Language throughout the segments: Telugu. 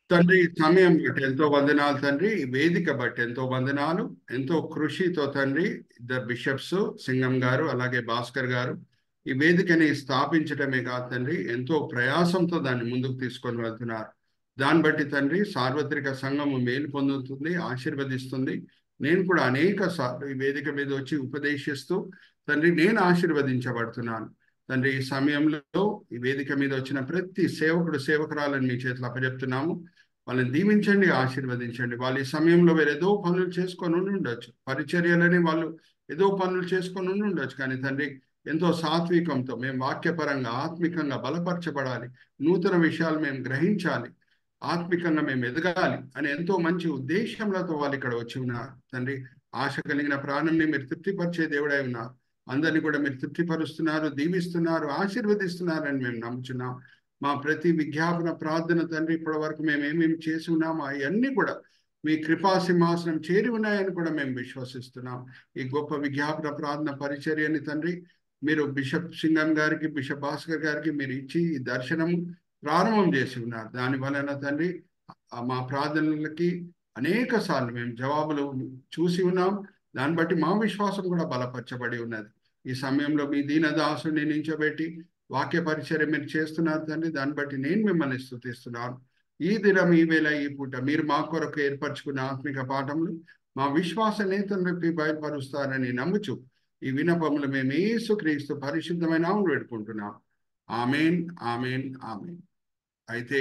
తండ్రి ఈ సమయం బట్టి ఎంతో వందనాలు తండ్రి ఈ వేదిక బట్టి ఎంతో వందనాలు ఎంతో కృషితో తండ్రి ఇద్దరు బిషప్స్ సింగం గారు అలాగే భాస్కర్ గారు ఈ వేదికని స్థాపించడమే కాదు తండ్రి ఎంతో ప్రయాసంతో దాన్ని ముందుకు తీసుకొని వెళ్తున్నారు దాన్ని బట్టి తండ్రి సార్వత్రిక సంఘము మేలు పొందుతుంది ఆశీర్వదిస్తుంది నేను కూడా అనేక సార్లు ఈ వేదిక మీద వచ్చి ఉపదేశిస్తూ తండ్రి నేను ఆశీర్వదించబడుతున్నాను తండ్రి ఈ సమయంలో ఈ వేదిక మీద వచ్చిన ప్రతి సేవకుడు సేవకురాలను మీ చేతిలో అప్పచెప్తున్నాము వాళ్ళని దీవించండి ఆశీర్వదించండి వాళ్ళు ఈ సమయంలో వేరే ఏదో పనులు చేసుకొని ఉండి ఉండొచ్చు పరిచర్యలని వాళ్ళు ఏదో పనులు చేసుకొని ఉండి ఉండొచ్చు కానీ తండ్రి ఎంతో సాత్వికంతో మేము వాక్యపరంగా ఆత్మికంగా బలపరచబడాలి నూతన విషయాలు మేము గ్రహించాలి ఆత్మికంగా మేము ఎదగాలి అని ఎంతో మంచి ఉద్దేశంలతో వాళ్ళు ఇక్కడ వచ్చి ఉన్నారు తండ్రి ఆశ కలిగిన ప్రాణంని మీరు తృప్తిపరిచే దేవుడై ఉన్నారు అందరినీ కూడా మీరు తృప్తిపరుస్తున్నారు దీవిస్తున్నారు ఆశీర్వదిస్తున్నారని మేము నమ్ముచున్నాం మా ప్రతి విజ్ఞాపన ప్రార్థన తండ్రి ఇప్పటి వరకు మేము ఏమేమి చేసి ఉన్నామో అవన్నీ కూడా మీ కృపా సింహాసనం చేరి ఉన్నాయని కూడా మేము విశ్వసిస్తున్నాం ఈ గొప్ప విజ్ఞాపన ప్రార్థన పరిచర్యని తండ్రి మీరు బిషప్ సింగం గారికి బిషప్ భాస్కర్ గారికి మీరు ఇచ్చి ఈ దర్శనము ప్రారంభం చేసి ఉన్నారు దాని వలన తండ్రి మా ప్రార్థనలకి అనేక సార్లు మేము జవాబులు చూసి ఉన్నాం దాన్ని బట్టి మా విశ్వాసం కూడా బలపరచబడి ఉన్నది ఈ సమయంలో మీ దీనదాసుని నించోబెట్టి వాక్య పరిచర్య మీరు చేస్తున్నారు తండ్రి దాన్ని బట్టి నేను మిమ్మల్ని స్థుతిస్తున్నాను ఈ దినం ఈ వేళ ఈ పూట మీరు మా కొరకు ఏర్పరచుకున్న ఆత్మిక పాఠములు మా విశ్వాస నేతలకి బయలుపరుస్తారని నమ్ముచు ఈ వినపములు మేము ఏసు క్రీస్తు పరిశుద్ధమైన వేడుకుంటున్నాం ఆమెన్ ఆమెన్ ఆమెన్ అయితే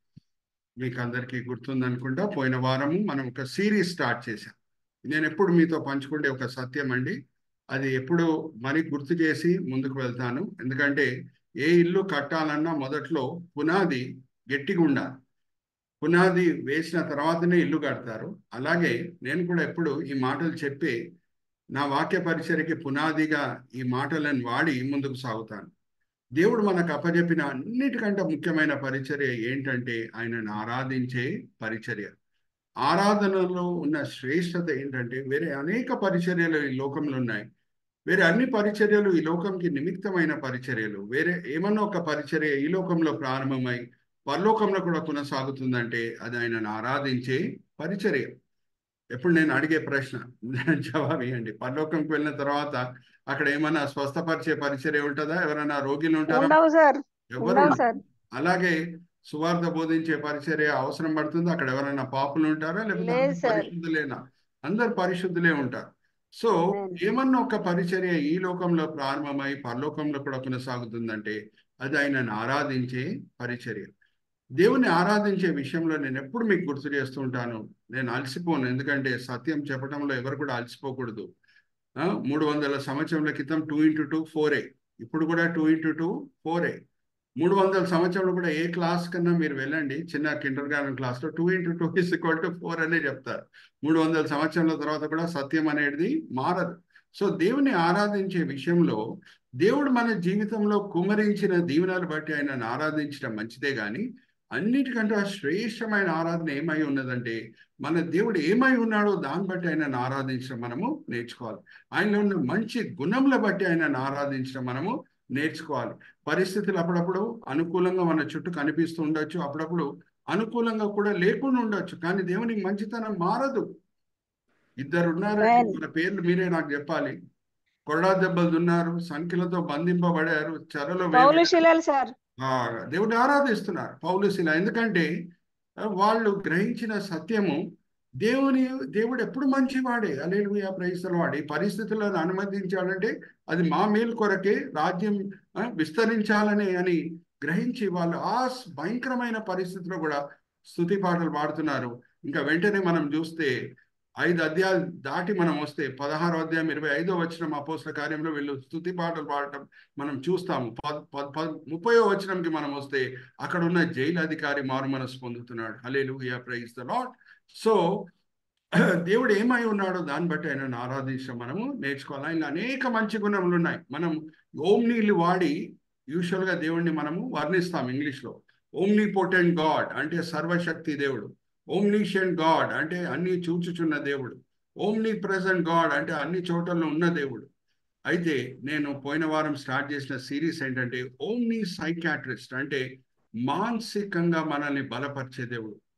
మీకు అందరికీ గుర్తుందనుకుంటా పోయిన వారము మనం ఒక సిరీస్ స్టార్ట్ చేశాం నేను ఎప్పుడు మీతో పంచుకుంటే ఒక సత్యం అండి అది ఎప్పుడు మరి గుర్తు చేసి ముందుకు వెళ్తాను ఎందుకంటే ఏ ఇల్లు కట్టాలన్నా మొదట్లో పునాది గట్టిగా ఉండాలి పునాది వేసిన తర్వాతనే ఇల్లు కడతారు అలాగే నేను కూడా ఎప్పుడు ఈ మాటలు చెప్పి నా వాక్య పరిచర్యకి పునాదిగా ఈ మాటలను వాడి ముందుకు సాగుతాను దేవుడు మనకు అప్పచెప్పిన అన్నిటికంటే ముఖ్యమైన పరిచర్య ఏంటంటే ఆయనను ఆరాధించే పరిచర్య ఆరాధనలో ఉన్న శ్రేష్టత ఏంటంటే వేరే అనేక పరిచర్యలు ఈ లోకంలో ఉన్నాయి వేరే అన్ని పరిచర్యలు ఈ లోకంకి నిమిత్తమైన పరిచర్యలు వేరే ఏమన్నా ఒక పరిచర్య ఈ లోకంలో ప్రారంభమై పరలోకంలో కూడా కొనసాగుతుందంటే అది ఆయనను ఆరాధించే పరిచర్య ఎప్పుడు నేను అడిగే ప్రశ్న జవాబు ఇవ్వండి పరలోకంకి వెళ్ళిన తర్వాత అక్కడ ఏమన్నా స్వస్థపరిచే పరిచర్య ఉంటుందా ఎవరైనా రోగిలు ఉంటారా ఎవరు అలాగే సువార్త బోధించే పరిచర్య అవసరం పడుతుంది అక్కడ ఎవరైనా పాపులు ఉంటారా లేకపోతే పరిశుద్ధులేనా అందరు పరిశుద్ధులే ఉంటారు సో ఏమన్నా ఒక పరిచర్య ఈ లోకంలో ప్రారంభమై పరలోకంలో కూడా కొనసాగుతుందంటే అది ఆయనను ఆరాధించే పరిచర్య దేవుని ఆరాధించే విషయంలో నేను ఎప్పుడు మీకు గుర్తు చేస్తూ ఉంటాను నేను అలసిపోను ఎందుకంటే సత్యం చెప్పడంలో ఎవరు కూడా అలసిపోకూడదు మూడు వందల సంవత్సరాల క్రితం టూ ఇంటూ టూ ఫోర్ ఏ ఇప్పుడు కూడా టూ ఇంటూ టూ ఫోర్ ఏ మూడు వందల సంవత్సరంలో కూడా ఏ క్లాస్ కన్నా మీరు వెళ్ళండి చిన్న కిండర్ గార్డెన్ క్లాస్లో two into two is equal to four అనే చెప్తారు మూడు వందల సంవత్సరాల తర్వాత కూడా సత్యం అనేది మారదు సో దేవుని ఆరాధించే విషయంలో దేవుడు మన జీవితంలో కుమరించిన దీవెనలు బట్టి ఆయనను ఆరాధించడం మంచిదే కానీ అన్నిటికంటే శ్రేష్టమైన ఆరాధన ఏమై ఉన్నదంటే మన దేవుడు ఏమై ఉన్నాడో దాన్ని బట్టి ఆయనను ఆరాధించడం మనము నేర్చుకోవాలి ఆయనలో ఉన్న మంచి గుణముల బట్టి ఆయనను ఆరాధించడం మనము నేర్చుకోవాలి పరిస్థితులు అప్పుడప్పుడు అనుకూలంగా మన చుట్టూ కనిపిస్తూ ఉండొచ్చు అప్పుడప్పుడు అనుకూలంగా కూడా లేకుండా ఉండొచ్చు కానీ దేవునికి మంచితనం మారదు ఇద్దరు ఉన్నారంటే మన పేర్లు మీరే నాకు చెప్పాలి కొరడా దెబ్బలు ఉన్నారు సంఖ్యలతో బంధింపబడారు చెరలో దేవుడిని ఆరాధిస్తున్నారు పౌలుశిల ఎందుకంటే వాళ్ళు గ్రహించిన సత్యము దేవుని దేవుడు ఎప్పుడు మంచివాడే అలేలు ప్రయత్నం వాడే పరిస్థితులను అనుమతించాడంటే అది మా మేలు కొరకే రాజ్యం విస్తరించాలని అని గ్రహించి వాళ్ళు ఆ భయంకరమైన పరిస్థితిలో కూడా స్థుతి పాటలు పాడుతున్నారు ఇంకా వెంటనే మనం చూస్తే ఐదు అధ్యాయాలు దాటి మనం వస్తే పదహారో అధ్యాయం ఇరవై ఐదో వచ్చిన అపోస్ల కార్యంలో వీళ్ళు స్థుతి పాటలు పాడటం మనం చూస్తాము ముప్పయో వచనంకి మనం వస్తే అక్కడ ఉన్న జైలు అధికారి మారు మనసు పొందుతున్నాడు హలేలు ప్రైజ్ ద లాట్ సో దేవుడు ఏమై ఉన్నాడో దాన్ని బట్టి ఆయనను ఆరాధించడం మనము నేర్చుకోవాలి ఆయన అనేక మంచి గుణములు ఉన్నాయి మనం ఓమ్నీలు వాడి యూజువల్గా దేవుడిని మనము వర్ణిస్తాం ఇంగ్లీష్లో ఓమ్నీ పొటెంట్ గాడ్ అంటే సర్వశక్తి దేవుడు ఓమ్నీషియన్ గాడ్ అంటే అన్ని చూచుచున్న దేవుడు ఓమ్నీ ప్రెసెంట్ గాడ్ అంటే అన్ని చోట్లలో ఉన్న దేవుడు అయితే నేను పోయిన వారం స్టార్ట్ చేసిన సిరీస్ ఏంటంటే ఓమ్నీ సైకాట్రిస్ట్ అంటే మానసికంగా మనల్ని బలపరిచే దేవుడు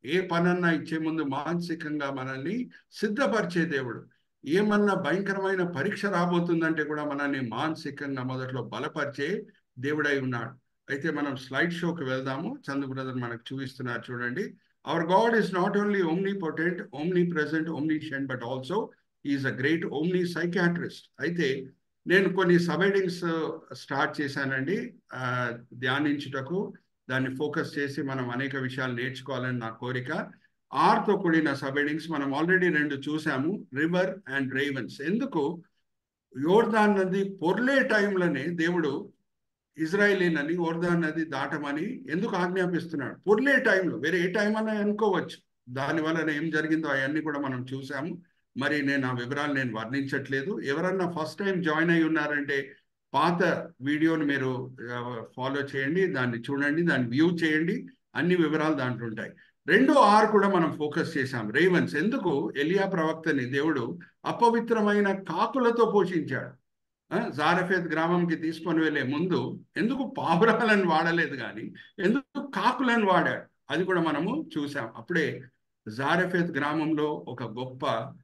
ఏ పనన్నా ఇచ్చే ముందు మానసికంగా మనల్ని సిద్ధపరిచే దేవుడు ఏమన్నా భయంకరమైన పరీక్ష రాబోతుందంటే కూడా మనల్ని మానసికంగా మొదట్లో బలపరిచే దేవుడై ఉన్నాడు అయితే మనం స్లైడ్ షోకి వెళ్దాము చందు బ్రదర్ మనకు చూపిస్తున్నారు చూడండి our God is not only omnipotent omnipresent omniscient but also is a great omni psychiatrist అయితే నేను కొన్ని సబైడింగ్స్ స్టార్ట్ చేశానండి ధ్యానించుటకు దాన్ని ఫోకస్ చేసి మనం అనేక విషయాలు నేర్చుకోవాలని నా కోరిక ఆర్తో కూడిన సబైడింగ్స్ మనం ఆల్రెడీ రెండు చూసాము రివర్ అండ్ రేవెన్స్ ఎందుకు యోర్దాన్ నది పొర్లే టైంలోనే దేవుడు ఇజ్రాయేలీలని ఓర్దాన్ నది దాటమని ఎందుకు ఆజ్ఞాపిస్తున్నాడు పొర్లే టైంలో వేరే ఏ టైం అన్నా అనుకోవచ్చు దాని వలన ఏం జరిగిందో అవన్నీ కూడా మనం చూసాము మరి నేను ఆ వివరాలు నేను వర్ణించట్లేదు ఎవరన్నా ఫస్ట్ టైం జాయిన్ అయి ఉన్నారంటే పాత వీడియోని మీరు ఫాలో చేయండి దాన్ని చూడండి దాన్ని వ్యూ చేయండి అన్ని వివరాలు దాంట్లో ఉంటాయి రెండో ఆర్ కూడా మనం ఫోకస్ చేశాం రేవన్స్ ఎందుకు ఎలియా ప్రవక్తని దేవుడు అపవిత్రమైన కాకులతో పోషించాడు జారఫేత్ గ్రామంకి తీసుకొని వెళ్ళే ముందు ఎందుకు పావురాలను వాడలేదు కానీ ఎందుకు కాకులను వాడాడు అది కూడా మనము చూసాం అప్పుడే జారఫేత్ గ్రామంలో ఒక గొప్ప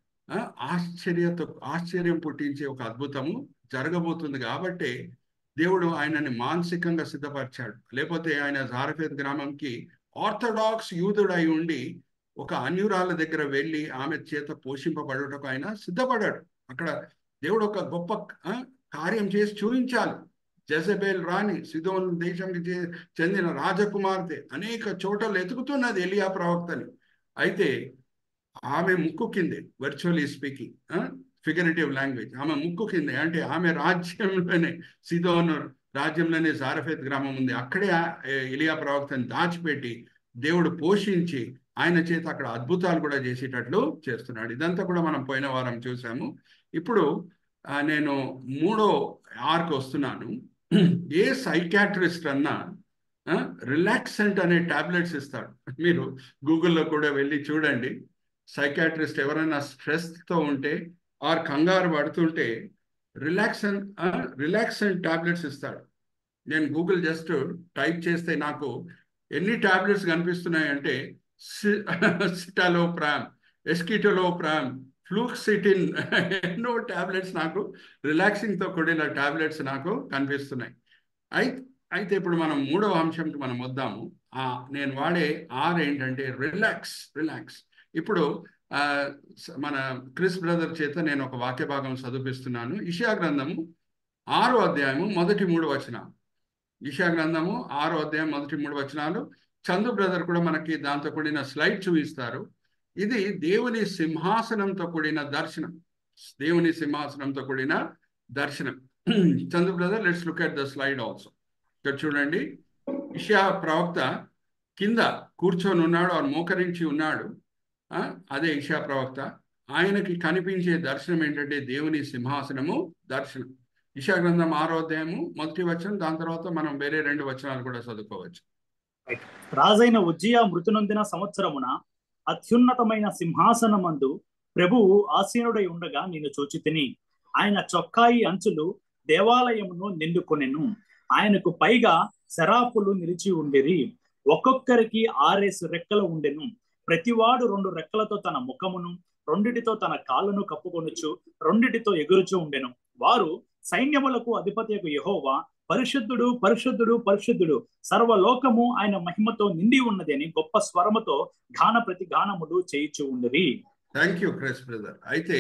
ఆశ్చర్యతో ఆశ్చర్యం పుట్టించే ఒక అద్భుతము జరగబోతుంది కాబట్టి దేవుడు ఆయనని మానసికంగా సిద్ధపరిచాడు లేకపోతే ఆయన జారఫేత్ గ్రామంకి ఆర్థడాక్స్ యూదుడై ఉండి ఒక అన్యురాల దగ్గర వెళ్ళి ఆమె చేత పోషింపబడుటకు ఆయన సిద్ధపడాడు అక్కడ దేవుడు ఒక గొప్ప కార్యం చేసి చూపించాలి జెజబేల్ రాణి సిదోన్ దేశంకి చెందిన రాజకుమార్తె అనేక చోట్ల ఎతుకుతున్నది ఎలియా ప్రవక్తని అయితే ఆమె ముక్కు కిందే వర్చువలీ స్పీకింగ్ ఫిగరేటివ్ లాంగ్వేజ్ ఆమె ముక్కు కిందే అంటే ఆమె రాజ్యంలోనే సిదోన్ రాజ్యంలోనే జారఫేత్ గ్రామం ఉంది అక్కడే ఇలియా ప్రవక్తని దాచిపెట్టి దేవుడు పోషించి ఆయన చేత అక్కడ అద్భుతాలు కూడా చేసేటట్లు చేస్తున్నాడు ఇదంతా కూడా మనం పోయిన వారం చూసాము ఇప్పుడు నేను మూడో ఆర్క్ వస్తున్నాను ఏ సైకాట్రిస్ట్ అన్నా రిలాక్సెంట్ అనే టాబ్లెట్స్ ఇస్తాడు మీరు గూగుల్లో కూడా వెళ్ళి చూడండి సైకాట్రిస్ట్ ఎవరైనా స్ట్రెస్తో ఉంటే ఆర్ కంగారు పడుతుంటే రిలాక్సన్ రిలాక్సెంట్ టాబ్లెట్స్ ఇస్తాడు నేను గూగుల్ జస్ట్ టైప్ చేస్తే నాకు ఎన్ని టాబ్లెట్స్ కనిపిస్తున్నాయి అంటే సిటాలోప్రామ్ ఎస్కిటోలోప్రామ్ ఫ్లూక్సిటిన్ ఎన్నో టాబ్లెట్స్ నాకు రిలాక్సింగ్తో కూడిన టాబ్లెట్స్ నాకు కనిపిస్తున్నాయి అయితే అయితే ఇప్పుడు మనం మూడవ అంశంకి మనం వద్దాము నేను వాడే ఆర్ ఏంటంటే రిలాక్స్ రిలాక్స్ ఇప్పుడు మన క్రిస్ బ్రదర్ చేత నేను ఒక వాక్య భాగం చదివిస్తున్నాను ఇషా గ్రంథము ఆరో అధ్యాయము మొదటి మూడు వచనాలు ఇషా గ్రంథము ఆరో అధ్యాయం మొదటి మూడు వచనాలు చందు బ్రదర్ కూడా మనకి దాంతో కూడిన స్లైడ్ చూపిస్తారు ఇది దేవుని సింహాసనంతో కూడిన దర్శనం దేవుని సింహాసనంతో కూడిన దర్శనం Chandu brother let's look at the slide also ఇక్కడ చూడండి ఇషా ప్రవక్త కింద కూర్చొని ఉన్నాడు ఆయన మోకరించి ఉన్నాడు అదే ఇషా ప్రవక్త ఆయనకి కనిపించే దర్శనం ఏంటంటే దేవుని సింహాసనము దర్శనం ఇషా గ్రంథం ఆరో అధ్యాయము మొదటి వచనం దాని తర్వాత మనం వేరే రెండు వచనాలు కూడా చదువుకోవచ్చు రాజైన ఉజ్జియా మృతి నొందిన సంవత్సరమున అత్యున్నతమైన సింహాసనమందు ప్రభువు ఆసీనుడై ఉండగా నేను చూచి తిని ఆయన చొక్కాయి అంచులు దేవాలయమును నిండుకొనెను ఆయనకు పైగా శరాపులు నిలిచి ఉండిరి ఒక్కొక్కరికి ఆరేసు రెక్కలు ఉండెను ప్రతివాడు రెండు రెక్కలతో తన ముఖమును రెండిటితో తన కాళ్ళను కప్పుకొనుచు రెండిటితో ఎగురుచూ ఉండెను వారు సైన్యములకు అధిపతి యహోవా పరిశుద్ధుడు పరిశుద్ధుడు పరిశుద్ధుడు సర్వలోకము ఆయన మహిమతో నిండి ఉన్నది అని గొప్ప స్వరముతో గాన ప్రతి గానములు చేయిచు ఉండేవి థ్యాంక్ యూ క్రిస్ బ్రదర్ అయితే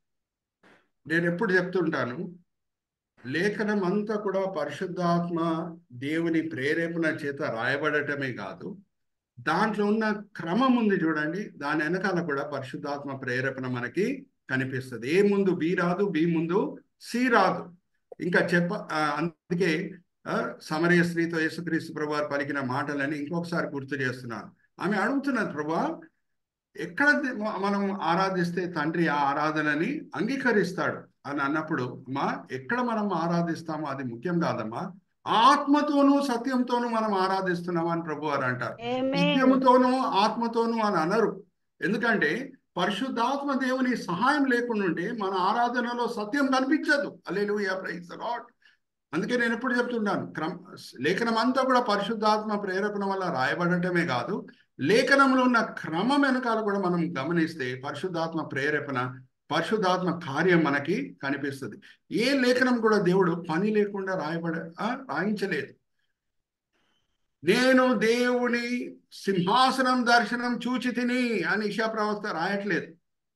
నేను ఎప్పుడు చెప్తుంటాను లేఖనం అంతా కూడా పరిశుద్ధాత్మ దేవుని ప్రేరేపణ చేత రాయబడటమే కాదు దాంట్లో ఉన్న క్రమం ఉంది చూడండి దాని వెనకాల కూడా పరిశుద్ధాత్మ ప్రేరేపణ మనకి కనిపిస్తుంది ఏ ముందు బి రాదు బి ముందు సి రాదు ఇంకా చెప్ప అందుకే సమరయ స్త్రీతో యేసుక్రీస్తు ప్రభు పలికిన మాటలని ఇంకొకసారి గుర్తు చేస్తున్నాను ఆమె అడుగుతున్నది ప్రభా ఎక్కడ మనం ఆరాధిస్తే తండ్రి ఆ ఆరాధనని అంగీకరిస్తాడు అని అన్నప్పుడు మా ఎక్కడ మనం ఆరాధిస్తామో అది ముఖ్యం కాదమ్మా ఆత్మతోనూ సత్యంతోనూ మనం ఆరాధిస్తున్నాం అని ప్రభు వారు అంటారు సత్యముతోనూ ఆత్మతోనూ అని అనరు ఎందుకంటే పరిశుద్ధాత్మ దేవుని సహాయం లేకుండా ఉంటే మన ఆరాధనలో సత్యం కనిపించదు అల్లెలు ప్రైజ్ లాడ్ అందుకే నేను ఎప్పుడు చెప్తున్నాను క్రమ లేఖనం అంతా కూడా పరిశుద్ధాత్మ ప్రేరేపణ వల్ల రాయబడటమే కాదు లేఖనంలో ఉన్న క్రమం వెనకాల కూడా మనం గమనిస్తే పరిశుద్ధాత్మ ప్రేరేపణ పరిశుద్ధాత్మ కార్యం మనకి కనిపిస్తుంది ఏ లేఖనం కూడా దేవుడు పని లేకుండా రాయబడ ఆ, రాయించలేదు నేను దేవుని సింహాసనం దర్శనం చూచి తిని అని ఇషా ప్రవక్త రాయట్లేదు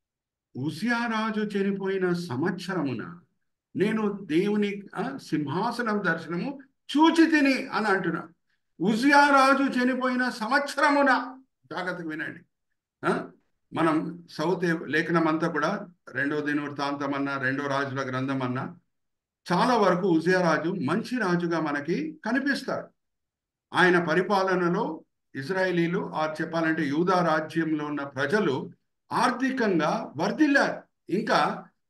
ఉసియా రాజు చనిపోయిన సంవత్సరమున నేను దేవుని ఆ, సింహాసనం దర్శనము చూచి తిని అని అంటున్నా ఉజియా రాజు చనిపోయిన సంవత్సరమున జాగ్రత్తగా వినండి ఆ? మనం సౌత్ లేఖనం అంతా కూడా రెండో దినవృత్తాంతం అన్నా రెండో రాజుల గ్రంథం అన్నా చాలా వరకు ఉజియా రాజు మంచి రాజుగా మనకి కనిపిస్తాడు ఆయన పరిపాలనలో ఇజ్రాయేలీలు ఆ చెప్పాలంటే యూదా రాజ్యంలో ఉన్న ప్రజలు ఆర్థికంగా వర్ధిల్లారు ఇంకా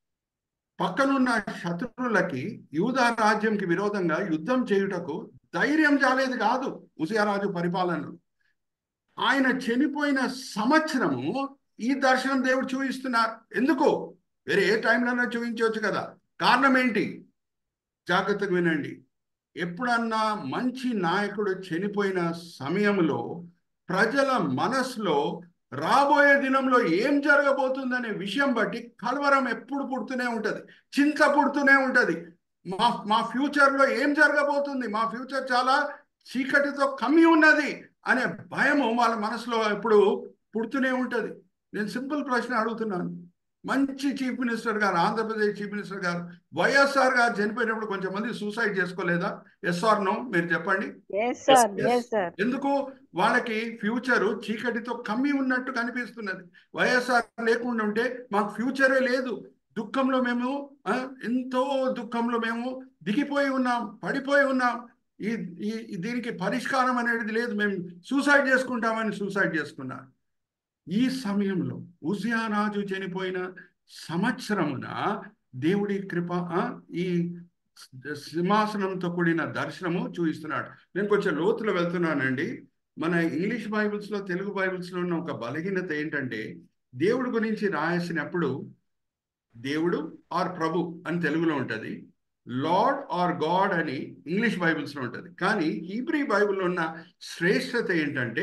పక్కనున్న శత్రువులకి యూదా రాజ్యంకి విరోధంగా యుద్ధం చేయుటకు ధైర్యం చాలేదు కాదు ఉసియారాజు పరిపాలనలో ఆయన చనిపోయిన సంవత్సరము ఈ దర్శనం దేవుడు చూపిస్తున్నారు ఎందుకు వేరే ఏ టైంలోనైనా చూపించవచ్చు కదా కారణం ఏంటి జాగ్రత్తగా వినండి ఎప్పుడన్నా మంచి నాయకుడు చనిపోయిన సమయంలో ప్రజల మనసులో రాబోయే దినంలో ఏం జరగబోతుందనే విషయం బట్టి కలవరం ఎప్పుడు పుడుతూనే ఉంటది చింత పుడుతూనే ఉంటది మా మా ఫ్యూచర్ లో ఏం జరగబోతుంది మా ఫ్యూచర్ చాలా చీకటితో కమ్మి ఉన్నది అనే భయము వాళ్ళ మనసులో ఎప్పుడు పుడుతూనే ఉంటది నేను సింపుల్ ప్రశ్న అడుగుతున్నాను మంచి చీఫ్ మినిస్టర్ గారు ఆంధ్రప్రదేశ్ చీఫ్ మినిస్టర్ గారు వైఎస్ఆర్ గారు చనిపోయినప్పుడు కొంచెం మంది సూసైడ్ చేసుకోలేదా ఎస్ ఆర్ నో మీరు చెప్పండి yes sir Yes. Yes sir ఎందుకు వాళ్ళకి ఫ్యూచర్ చీకటితో కమ్మి ఉన్నట్టు కనిపిస్తున్నది వైఎస్ఆర్ లేకుండా ఉంటే మాకు ఫ్యూచరే లేదు దుఃఖంలో మేము ఆ, ఎంతో దుఃఖంలో మేము దిగిపోయి ఉన్నాం పడిపోయి ఉన్నాం ఈ ఈ దీనికి పరిష్కారం అనేది లేదు మేము సూసైడ్ చేసుకుంటామని సూసైడ్ చేసుకున్నారు ఈ సమయంలో ఉజియా రాజు చనిపోయిన సంవత్సరమున దేవుడి కృప ఆ, ఈ సింహాసనంతో కూడిన దర్శనము చూపిస్తున్నాడు నేను కొంచెం లోతులో వెళ్తున్నానండి మన ఇంగ్లీష్ బైబిల్స్ లో తెలుగు బైబిల్స్ లో ఉన్న ఒక బలహీనత ఏంటంటే దేవుడి గురించి రాసినప్పుడు దేవుడు ఆర్ ప్రభు అని తెలుగులో ఉంటది లార్డ్ ఆర్ గాడ్ అని ఇంగ్లీష్ బైబిల్స్ లో ఉంటది కానీ హీబ్రీ బైబిల్లో ఉన్న శ్రేష్టత ఏంటంటే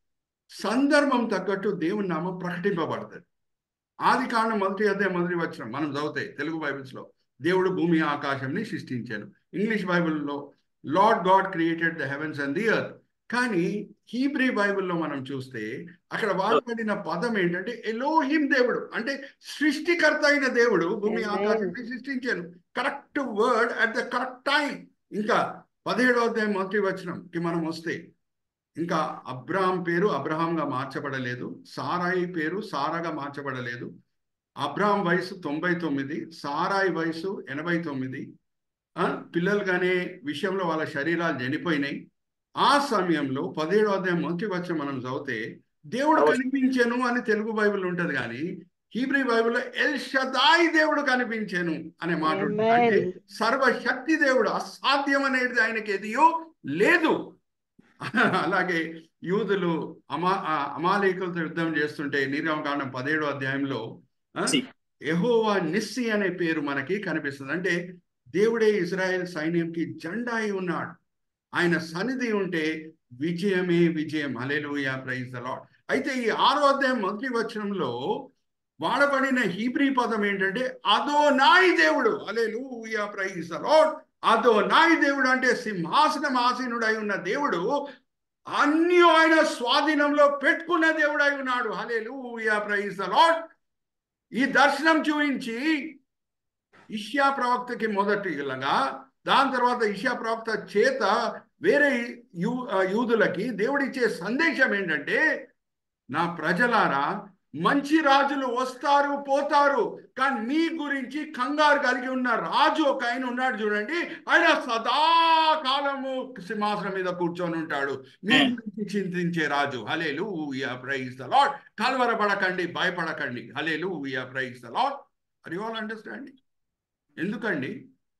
సందర్భం తగ్గట్టు దేవుని నామం ప్రకటింపబడుతుంది ఆది కాండం మొదటి అధ్యాయం మొదటి వచ్చిన మనం చదివితే తెలుగు బైబిల్స్ లో దేవుడు భూమి ఆకాశంని సృష్టించాను ఇంగ్లీష్ బైబిల్లో lord God created the heavens and the earth కానీ హీబ్రీ బైబిల్లో మనం చూస్తే అక్కడ వాడబడిన పదం ఏంటంటే ఎలోహిం దేవుడు అంటే సృష్టికర్త అయిన దేవుడు భూమి Amen. ఆకాశాన్ని సృష్టించాను correct word at the correct time ఇంకా పదిహేడవ అధ్యాయం మొదటి వచనంకి మనం వస్తే ఇంకా అబ్రహాం పేరు అబ్రహాంగా మార్చబడలేదు సారాయి పేరు సారాగా మార్చబడలేదు అబ్రహాం వయసు తొంభై తొమ్మిది సారాయి వయసు ఎనభై తొమ్మిది ఆ, పిల్లలు కానీ విషయంలో వాళ్ళ శరీరాలు చనిపోయినాయి ఆ సమయంలో పదిహేడో అధ్యాయం మొదటి వచ్చి మనం చదివితే దేవుడు కనిపించాను అని తెలుగు బైబిల్ ఉంటది కానీ హీబ్రీ బైబిల్లో ఎల్ షదాయి దేవుడు కనిపించాను అనే మాట ఉంటుంది Amen. అంటే సర్వశక్తి దేవుడు అసాధ్యం అనేది ఆయనకి ఎదియో లేదు అలాగే యూదులు అమా ఆ, అమాలేకులతో యుద్ధం చేస్తుంటే నిర్గమకాండం పదిహేడో అధ్యాయంలో ఆ, సి. యెహోవా నిస్సి అనే పేరు మనకి కనిపిస్తుంది అంటే దేవుడే ఇజ్రాయెల్ సైన్యంకి జెండా అయి ఉన్నాడు ఆయన సన్నిధి ఉంటే విజయమే విజయం హల్లెలూయా ప్రైజ్ ద లార్డ్ అయితే ఈ ఆరో అధ్యాయం మొదటి వచనంలో వాడబడిన హీబ్రీ పదం ఏంటంటే అదో నాయి దేవుడు హల్లెలూయా ప్రైజ్ ద లార్డ్ అదో నాయి దేవుడు అంటే సింహాసనం ఆసీనుడై ఉన్న దేవుడు అన్ని ఆయన స్వాధీనంలో పెట్టుకున్న దేవుడై ఉన్నాడు హల్లెలూయా ప్రైజ్ ద లార్డ్ ఈ దర్శనం చూపించి ఇష్యా ప్రవక్తకి మొదటిగా దాని తర్వాత ఇషా ప్రవక్త చేత వేరే యూ ఆ, యూదులకి దేవుడిచ్చే సందేశం ఏంటంటే నా ప్రజలారా మంచి రాజులు వస్తారు పోతారు కానీ మీ గురించి కంగారు కలిగి ఉన్న రాజు ఒక ఆయన ఉన్నాడు చూడండి ఆయన సదాకాలము సింహాసనం మీద కూర్చొని ఉంటాడు మీ గురించి చింతించే రాజు హలేలు ప్రైజ్ ద లాడ్ కలవరపడకండి భయపడకండి హలేలు ప్రైజ్ ద లాడ్ అది ఆల్ అండర్స్టాండింగ్ ఎందుకండి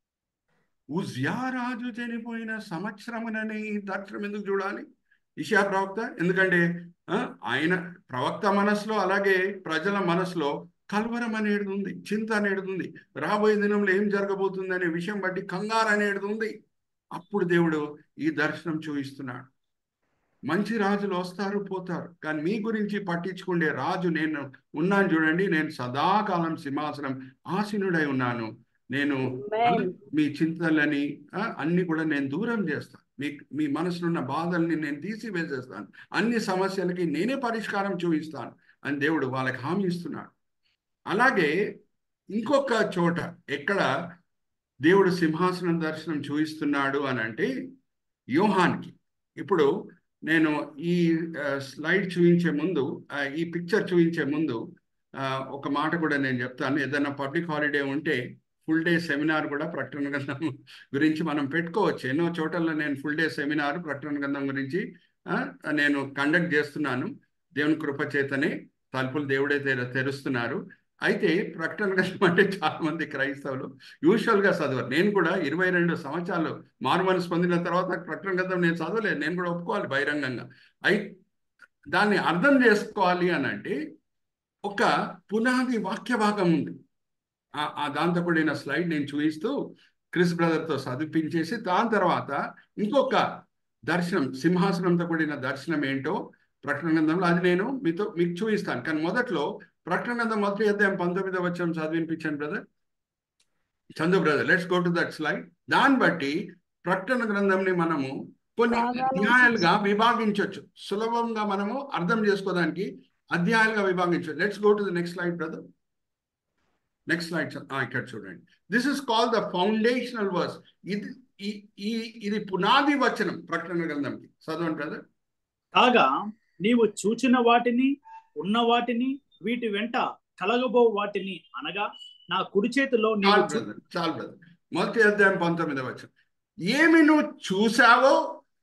ఉజ్యా రాజు చనిపోయిన సంవత్సరమునని ఈ దర్శనం ఎందుకు చూడాలి ఇషా ప్రవక్త ఎందుకంటే ఆ, ఆయన ప్రవక్త మనసులో అలాగే ప్రజల మనసులో కలవరం అనేది ఉంది చింత అనేది ఉంది రాబోయే దినంలో ఏం జరగబోతుంది అనే విషయం బట్టి కంగారు అనేది ఉంది అప్పుడు దేవుడు ఈ దర్శనం చూపిస్తున్నాడు మంచి రాజులు వస్తారు పోతారు కానీ మీ గురించి పట్టించుకునే రాజు నేను ఉన్నాను చూడండి నేను సదాకాలం సింహాసనం ఆసీనుడై ఉన్నాను నేను Amen. మీ చింతలని ఆ, అన్ని కూడా నేను దూరం చేస్తాను మీ మీ మనసులో ఉన్న బాధల్ని నేను తీసివేసేస్తాను అన్ని సమస్యలకి నేనే పరిష్కారం చూపిస్తాను అని దేవుడు వాళ్ళకి హామీ ఇస్తున్నాడు అలాగే ఇంకొక చోట ఎక్కడ దేవుడు సింహాసనం దర్శనం చూపిస్తున్నాడు అని అంటే యోహాన్కి ఇప్పుడు నేను ఈ ఆ, స్లైడ్ చూపించే ముందు ఆ, ఈ పిక్చర్ చూపించే ముందు ఆ, ఒక మాట కూడా నేను చెప్తాను ఏదైనా పబ్లిక్ హాలిడే ఉంటే ఫుల్ డే సెమినార్ కూడా ప్రకటన గ్రంథం గురించి మనం పెట్టుకోవచ్చు ఎన్నో చోట్ల నేను ఫుల్ డే సెమినార్ ప్రకటన గ్రంథం గురించి ఆ, నేను కండక్ట్ చేస్తున్నాను దేవుని కృప చేతనే తలుపులు దేవుడే తెర తెరుస్తున్నారు అయితే ప్రకటన గ్రంథం అంటే చాలా మంది క్రైస్తవులు యూజువల్ గా చదవరు నేను కూడా ఇరవై రెండు సంవత్సరాలు మారు మనసు పొందిన తర్వాత నాకు ప్రకటన గ్రంథం నేను చదవలేదు నేను కూడా ఒప్పుకోవాలి బహిరంగంగా అయి దాన్ని అర్థం చేసుకోవాలి అని అంటే ఒక పునాది వాక్య భాగం ఉంది ఆ- ఆ దాంతో కూడిన స్లైడ్ నేను చూపిస్తూ క్రిస్ బ్రదర్తో చదివించేసి దాని తర్వాత ఇంకొక దర్శనం సింహాసనంతో కూడిన దర్శనం ఏంటో ప్రకటన గ్రంథంలో అది నేను మీతో మీకు చూపిస్తాను కానీ మొదట్లో ప్రకటన గ్రంథం మొదటి అధ్యాయం పంతొమ్మిదో వచ్చాం చదివినిపించాను brother Chandu brother let's go to that slide దాన్ని బట్టి ప్రకటన గ్రంథంని మనము కొన్ని భాగాలు అధ్యాయాలుగా విభాగించవచ్చు సులభంగా మనము అర్థం చేసుకోవడానికి అధ్యాయాలుగా విభాగించవచ్చు let's go to the next slide brother next slide ఇక్కడ చూడండి this is call the foundational verse ఇది ఈ ఈ ఇది పునాది వచనం ప్రకటన గ్రంథంకి చదవండి బ్రదర్ కాగా నీవు చూచిన వాటిని ఉన్న వాటిని వీటి వెంట కలగబో వాటిని అనగా నా కుడి చేతిలో నీవు చాలు చూ- బ్రదర్ చాలు బ్రదర్ మొదటి అధ్యాయం పంతొమ్మిదవ వచనం ఏమి నువ్వు చూసావో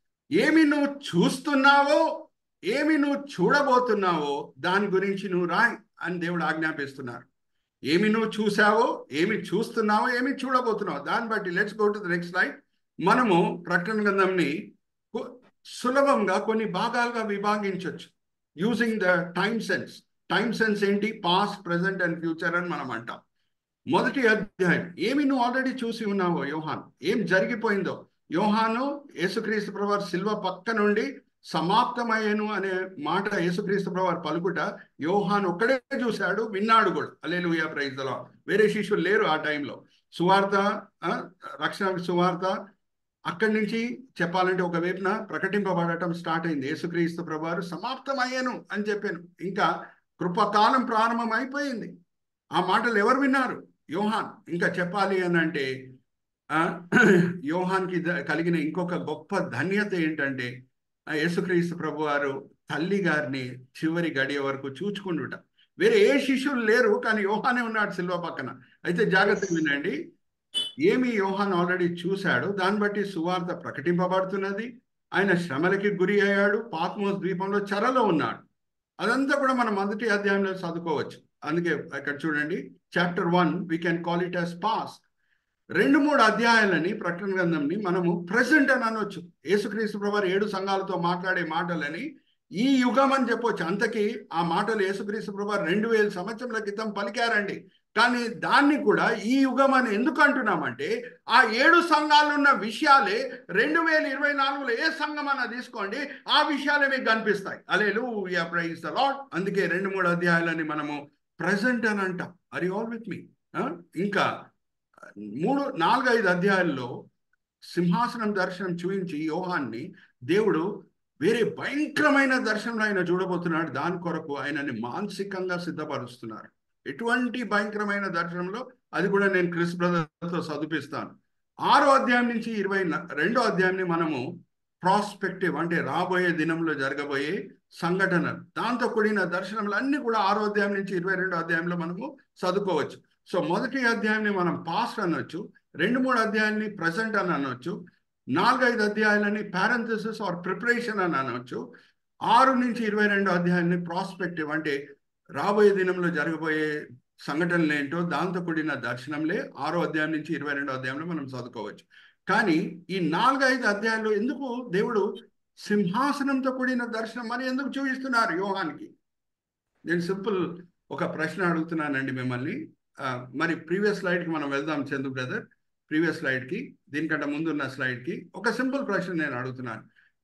ఏమి నువ్వు చూస్తున్నావో ఏమి నువ్వు చూడబోతున్నావో దాని గురించి నువ్వు రాయ్ అని దేవుడు ఆజ్ఞాపిస్తున్నారు ఏమి నువ్వు చూసావో ఏమి చూస్తున్నావో ఏమి చూడబోతున్నావో దాన్ని బట్టి let's go to the next slide మనము ప్రకటన గ్రంథంని కు- సులభంగా కొన్ని భాగాలుగా విభాగించవచ్చు using the time sense time sense ఏంటి పాస్ట్ ప్రెసెంట్ అండ్ ఫ్యూచర్ అని మనం అంటాం మొదటి అధ్యాయం ఏమి నువ్వు ఆల్రెడీ చూసి ఉన్నావో యోహాన్ ఏం జరిగిపోయిందో యోహాను యేసుక్రీస్తు ప్రభు శిల్వ పక్క నుండి సమాప్తమయ్యను అనే మాట యేసుక్రీస్తు ప్రభు పలుకుట యోహాన్ ఒక్కడే చూశాడు విన్నాడు కూడా అలేలుయా ప్రైజ్లో వేరే శిష్యులు లేరు ఆ టైంలో సువార్త ఆ, రక్షణ సువార్త అక్కడి నుంచి చెప్పాలంటే ఒక వైపున ప్రకటింపబడటం స్టార్ట్ అయింది యేసుక్రీస్తు ప్రభువారు సమాప్తమయ్యాను అని చెప్పాను ఇంకా కృపకాలం ప్రారంభం అయిపోయింది ఆ మాటలు ఎవరు విన్నారు యోహాన్ ఇంకా చెప్పాలి అని అంటే ఆ, యోహాన్కి ద- కలిగిన ఇంకొక గొప్ప ధన్యత ఏంటంటే ఆ యేసుక్రీస్తు ప్రభు వారు తల్లి గారిని చివరి గడియ వరకు చూచుకుంటుట వేరే ఏ శిష్యులు లేరు కానీ యోహానే ఉన్నాడు సిల్వ పక్కన అయితే జాగ్రత్తగా వినండి ఏమి యోహాన్ ఆల్రెడీ చూశాడు దాన్ని బట్టి సువార్త ప్రకటింపబడుతున్నది ఆయన శ్రమలకి గురి అయ్యాడు పాత్మోస్ ద్వీపంలో చెరలో ఉన్నాడు అదంతా కూడా మనం మొదటి అధ్యాయంలో చదువుకోవచ్చు అందుకే అక్కడ చూడండి chapter one we can call it as past రెండు మూడు అధ్యాయాలని ప్రకటన గ్రంథంని మనము ప్రెసెంట్ అని అనొచ్చు యేసుక్రీస్తు ప్రభు ఏడు సంఘాలతో మాట్లాడే మాటలని ఈ యుగం అని చెప్పొచ్చు అంతకి ఆ మాటలు యేసుక్రీస్తు ప్రభు రెండు వేల సంవత్సరాల క్రితం పలికారండి కానీ దాన్ని కూడా ఈ యుగం అని ఎందుకు అంటున్నామంటే ఆ ఏడు సంఘాలు ఉన్న విషయాలే రెండు వేల ఇరవై నాలుగులో ఏ సంఘం అన్న తీసుకోండి ఆ విషయాలే మీకు కనిపిస్తాయి అలేలు ప్రైజ్ ద లాడ్ అందుకే రెండు మూడు అధ్యాయాలని మనము ప్రజెంట్ అని అంటాం అరి ఆల్ విత్ మీ ఇంకా మూడు నాలుగు ఐదు అధ్యాయాల్లో సింహాసనం దర్శనం చూపించి యోహాన్ని దేవుడు వేరే భయంకరమైన దర్శనం ఆయన చూడబోతున్నాడు దాని కొరకు ఆయనని మానసికంగా సిద్ధపరుస్తున్నారు ఎటువంటి భయంకరమైన దర్శనంలో అది కూడా నేను క్రిస్ బ్రదర్తో చదివిస్తాను ఆరో అధ్యాయం నుంచి ఇరవై న- రెండో అధ్యాయాన్ని మనము ప్రాస్పెక్టివ్ అంటే రాబోయే దినంలో జరగబోయే సంఘటనలు దాంతో కూడిన దర్శనములు అన్ని కూడా ఆరో అధ్యాయం నుంచి ఇరవై రెండో అధ్యాయంలో మనము చదువుకోవచ్చు సో మొదటి అధ్యాయాన్ని మనం పాస్ట్ అనొచ్చు రెండు మూడు అధ్యాయాన్ని ప్రజెంట్ అని అనొచ్చు నాలుగైదు అధ్యాయాలని పారంథసిస్ ఆర్ ప్రిపరేషన్ అని అనొచ్చు ఆరు నుంచి ఇరవై రెండు అధ్యాయాన్ని ప్రాస్పెక్టివ్ అంటే రాబోయే దినంలో జరగబోయే సంఘటనలు ఏంటో దాంతో కూడిన దర్శనంలే ఆరో అధ్యాయం నుంచి ఇరవై రెండో అధ్యాయంలో మనం చదువుకోవచ్చు కానీ ఈ నాలుగైదు అధ్యాయాలు ఎందుకు దేవుడు సింహాసనంతో కూడిన దర్శనం మరి ఎందుకు చూపిస్తున్నారు యోహానికి నేను సింపుల్ ఒక ప్రశ్న అడుగుతున్నానండి మిమ్మల్ని ఆ, మరి ప్రీవియస్ స్లైడ్కి మనం వెళ్దాం చందు బ్రదర్ ప్రీవియస్ స్లైడ్కి దీనికంటే ముందున్న స్లైడ్కి ఒక సింపుల్ ప్రశ్న నేను అడుగుతున్నాను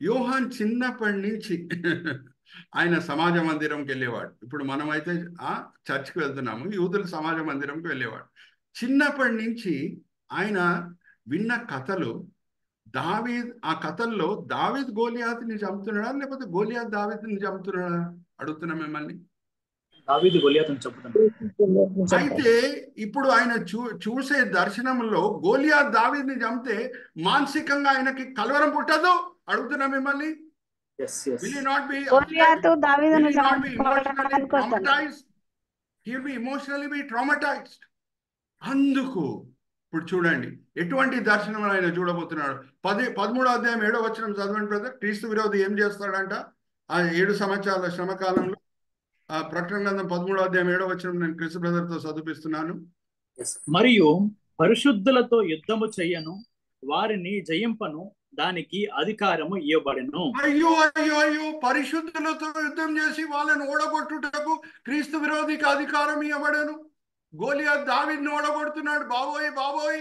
యోహాన్ చిన్నప్పటి నుంచి ఆయన సమాజ మందిరంకి వెళ్ళేవాడు ఇప్పుడు మనమైతే ఆ చర్చ్కి వెళ్తున్నాము యూదులు సమాజ మందిరంకి వెళ్ళేవాడు చిన్నప్పటి నుంచి ఆయన విన్న కథలు దావీద్ ఆ కథల్లో దావీద్ గోలియాత్ని చంపుతున్నాడా లేకపోతే గోలియాత్ దావీద్ని చంపుతున్నాడా అడుగుతున్నా మిమ్మల్ని దావీదు గొలియాతని చెప్తున్నాను అయితే ఇప్పుడు ఆయన చూ చూసే దర్శనంలో గోలియాత్ దావీద్ని చంపితే మానసికంగా ఆయనకి కలవరం పుట్టదు అడుగుతున్నా మిమ్మల్ని yes yes will not be Goliath దావీదును will not be emotionally చంపడానికి వస్తాడు traumatized. He'll be emotionally be traumatized. అందుకు ఇప్పుడు చూడండి ఎటువంటి దర్శనం ఆయన చూడబోతున్నాడు పది పదమూడో అధ్యాయం ఏడో వచ్చిన చదవండి బ్రదర్ క్రీస్తు విరోధి ఏం చేస్తాడంట ఆ ఏడు సంవత్సరాల శ్రమకాలంలో ఆ ప్రకటన గ్రంథం పదమూడో అధ్యాయం ఏడో వచ్చిన నేను క్రీస్తు బ్రదర్ తో చదివిస్తున్నాను మరియు పరిశుద్ధులతో యుద్ధము చెయ్యను వారిని జయింపను దానికి అధికారము ఇవ్వబడెను అయ్యో అయ్యో అయ్యో పరిశుద్ధులతో యుద్ధం చేసి వాళ్ళని ఓడగొట్టుటకు క్రీస్తు విరోధికి అధికారం ఇవ్వబడను గోలియా దావిని ఓడగొడుతున్నాడు బాబోయ్ బాబోయ్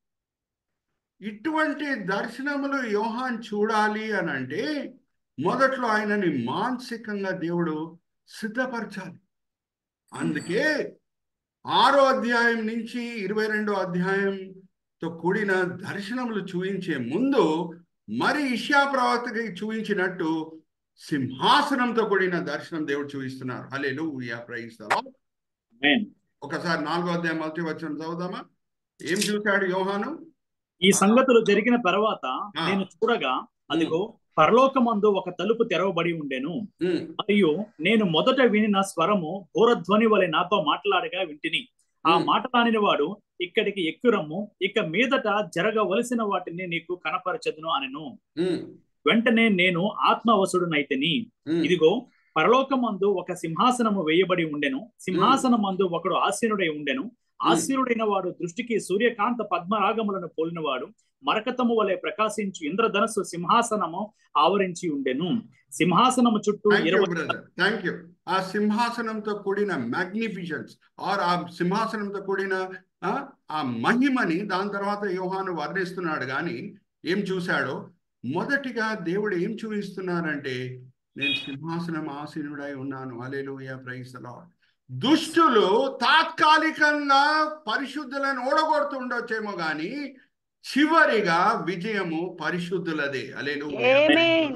ఇటువంటి దర్శనములు యోహాన్ చూడాలి అని అంటే మొదట్లో ఆయనని మానసికంగా దేవుడు సిద్ధపరచాలి అందుకే ఆరో అధ్యాయం నుంచి ఇరవై రెండో అధ్యాయంతో కూడిన దర్శనములు చూయించే ముందు మరి ఇషా ప్రవక్తకి చూయించినట్టు సింహాసనంతో కూడిన దర్శనం దేవుడు చూపిస్తున్నారు అలేలు ప్రైస్తారా Amen. ఒకసారి నాలుగో అధ్యాయం మొదటి వచ్చిన చదువుదామా ఏం చూశాడు యోహాను ఈ సంగతులు జరిగిన తర్వాత ఆ. నేను చూడగా అదిగో పరలోకమందు ఒక తలుపు తెరవబడి ఉండెను ఉమ్, మరియు నేను మొదట వినిన స్వరము ఘోరధ్వని వలె నాతో మాట్లాడగా వింటిని ఆ ఉమ్. మాట్లాడిన వాడు ఇక్కడికి ఎక్కురమ్ము ఇక మీదట జరగవలసిన వాటిని నీకు కనపరచదును అనెను ఉమ్, వెంటనే నేను ఆత్మవసుడునైతిని ఉమ్. ఇదిగో పరలోకమందు ఒక సింహాసనము వేయబడి ఉండెను సింహాసనమందు ఒకడు ఆసీనుడై ఉండెను ఆసీనుడైన వాడు దృష్టికి సూర్యకాంత పద్మరాగములను పోలినవాడు మరకతము వలె ప్రకాశించు ఇంద్రధనస్సు సింహాసనము ఆవరించి ఉండెను సింహాసనము చుట్టూ థ్యాంక్ యూ ఇరవై బ్రదర్ థ్యాంక్ యూ ఆ సింహాసనంతో కూడిన మ్యాగ్నిఫిషన్స్ ఆర్ ఆ సింహాసనంతో కూడిన ఆ, ఆ మహిమని దాని తర్వాత యోహాను వర్ణిస్తున్నాడు కానీ ఏం చూశాడో మొదటిగా దేవుడు ఏం చూపిస్తున్నారంటే నేను సింహాసనం ఆసీనుడై ఉన్నాను అలెలుయా ప్రైజ్ లార్డ్ దుష్టులు తాత్కాలికంగా పరిశుద్ధులను ఓడగొడుతుండొచ్చేమో కానీ చివరిగా విజయము పరిశుద్ధులదే అలెలుయా Amen.